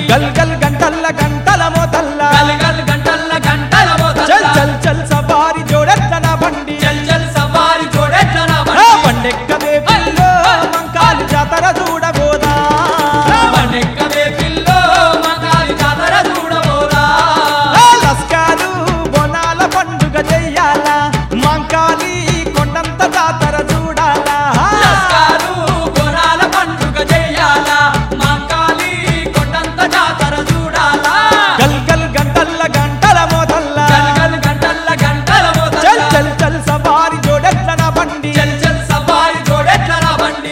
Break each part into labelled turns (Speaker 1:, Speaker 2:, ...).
Speaker 1: గల్ గల్ గంటల్ల గంటల మోతల్ల
Speaker 2: గల్ గల్ గంటల్ల గంటల మోతల్ల
Speaker 1: చల్ చల్ చల్ సవారి జోడెట్ల నా బండి
Speaker 2: చల్ చల్ సవారి జోడెట్ల నా
Speaker 1: ఆ
Speaker 2: బండి
Speaker 1: బండెక్కదే పిల్లో మంకాలి జాతర చూడబోదా
Speaker 2: బండెక్కవే పిల్లో మంగాలి జాతర చూడబోదా
Speaker 1: ఆ లస్కారు బోనాల పండుగ చెయ్యాల మంకాలి కొండంత జాతర చూడాలా
Speaker 2: లస్కారు బోనాల పండుగ చెయ్యాల మంకాలి కొండంత జాతర చూడాలా
Speaker 1: గల్ గల్ గంటల్ల గంటల మోతల్ల
Speaker 2: గల్ గల్ గంటల్ల గంటల మోతల్ల
Speaker 1: చల్ చల్ చల్ సవారి జోడెట్ల నా బండి
Speaker 2: చల్ చల్ సవారి జోడెట్ల నా బండి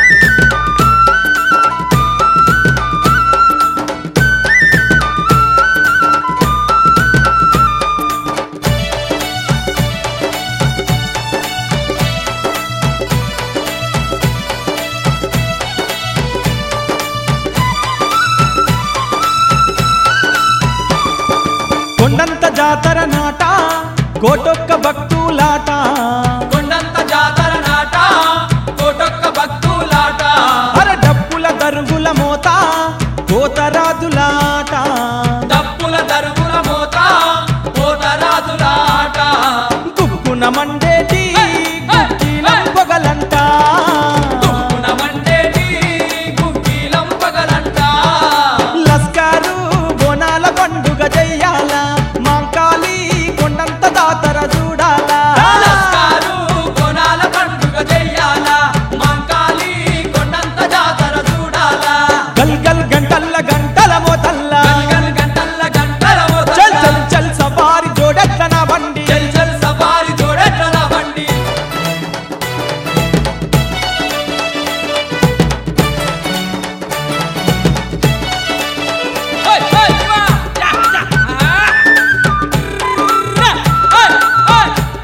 Speaker 1: కొండంత జాతర నాట కోటొక్క భక్తులాట
Speaker 2: కొండంత జాతర నాట కోటొక్క భక్తులాట
Speaker 1: అర డప్పుల దరుగుల మోత కోతరాజులాట
Speaker 2: డప్పుల దరుగుల మోత పోతరాజులాట
Speaker 1: కుక్కున మండేటి గుట్టిలం పొగలంట
Speaker 2: తుప్పున మండేటి గుగ్గిలం పగలంట
Speaker 1: లస్కారు బోనాల పండుగ చెయ్యాల మాంకాలి కొండంత జాతర చూడాలా
Speaker 2: లస్కారు కొనాల పండుగ చెయ్యాల మంకాలి కొండంత జాతర చూడాలా
Speaker 1: గల్ గల్ గంటల్ల గంటల మోతల్ల
Speaker 2: గల్ గల్ గంటల్ల గంటల మోతల్ల
Speaker 1: చల్ చల్ చల్ సవారి జోడెట్ల నా బండి
Speaker 2: చల్ చల్ సవారి జోడెట్ల నా బండి హై హై వా యా యా హై హై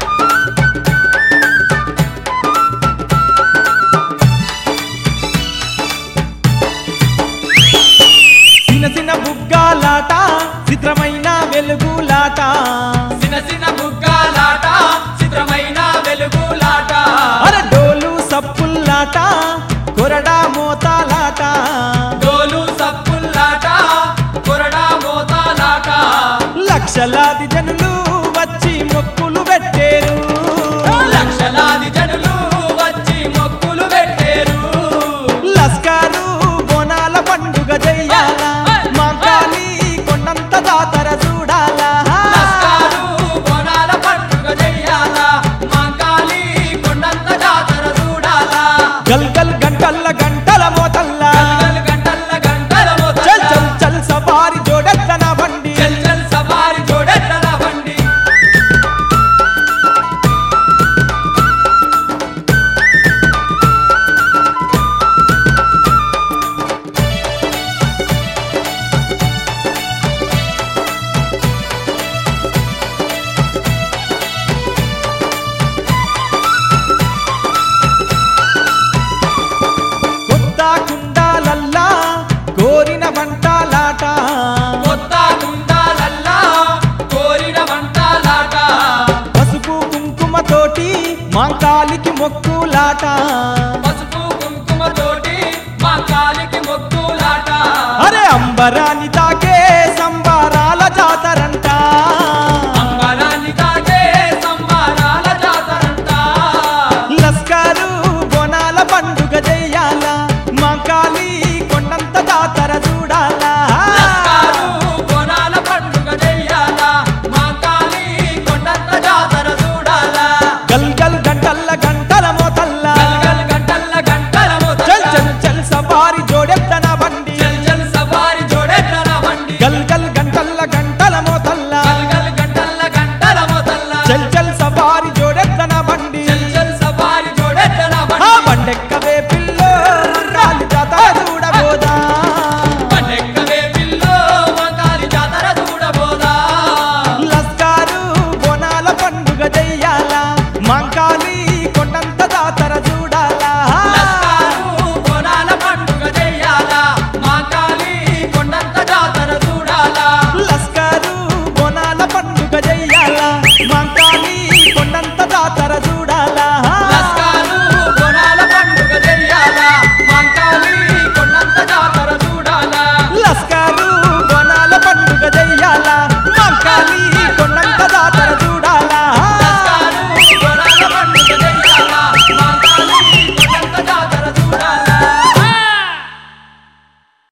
Speaker 1: చిన్న చిన్న బుగ్గాలాట చిత్రమైన వెలుగులాట
Speaker 2: సిన సిన బుగ్గాలాట చిత్రమైన వెలుగులాట
Speaker 1: అర డోలు సప్పుల్లాట కొరడా మోతాలాట
Speaker 2: డోలు సప్పుల్లాట కొరడా మోతాలాట
Speaker 1: లక్షలాది జనులు వచ్చి మొక్కులు పెట్టేరు
Speaker 2: లక్షలాది జనులు వచ్చి మొక్కులు పెట్టేరు
Speaker 1: లస్కారు బోనాల పండుగ చెయ్యాల మాంకాలి కొండంత జాతర చూడాలా
Speaker 2: లస్కారు బోనాల పండుగ చెయ్యాల మంకాలి కొండంత జాతర చూడాలా
Speaker 1: గల్ గల్ గంటల్ల గంటల మోతల్ల
Speaker 2: గల్ గంటల్ల గంటల మోతల్ల
Speaker 1: చల్ చల్ చల్ సవారి జోడెట్ల నా బండి
Speaker 2: చల్ చల్ సవారి జోడెట్ల నా బండి
Speaker 1: కొత్త కుండాలల్లా కోరిన వంటలాట
Speaker 2: కొత్త గుండాలల్లా కోరిన వంటలాట
Speaker 1: పసుపు కుంకుమతోటి మాంకాలికి మొక్కులాట
Speaker 2: పసుపు కుంకుమ తోటి మా కాలికి మొక్కులాట
Speaker 1: అరే అంబరాని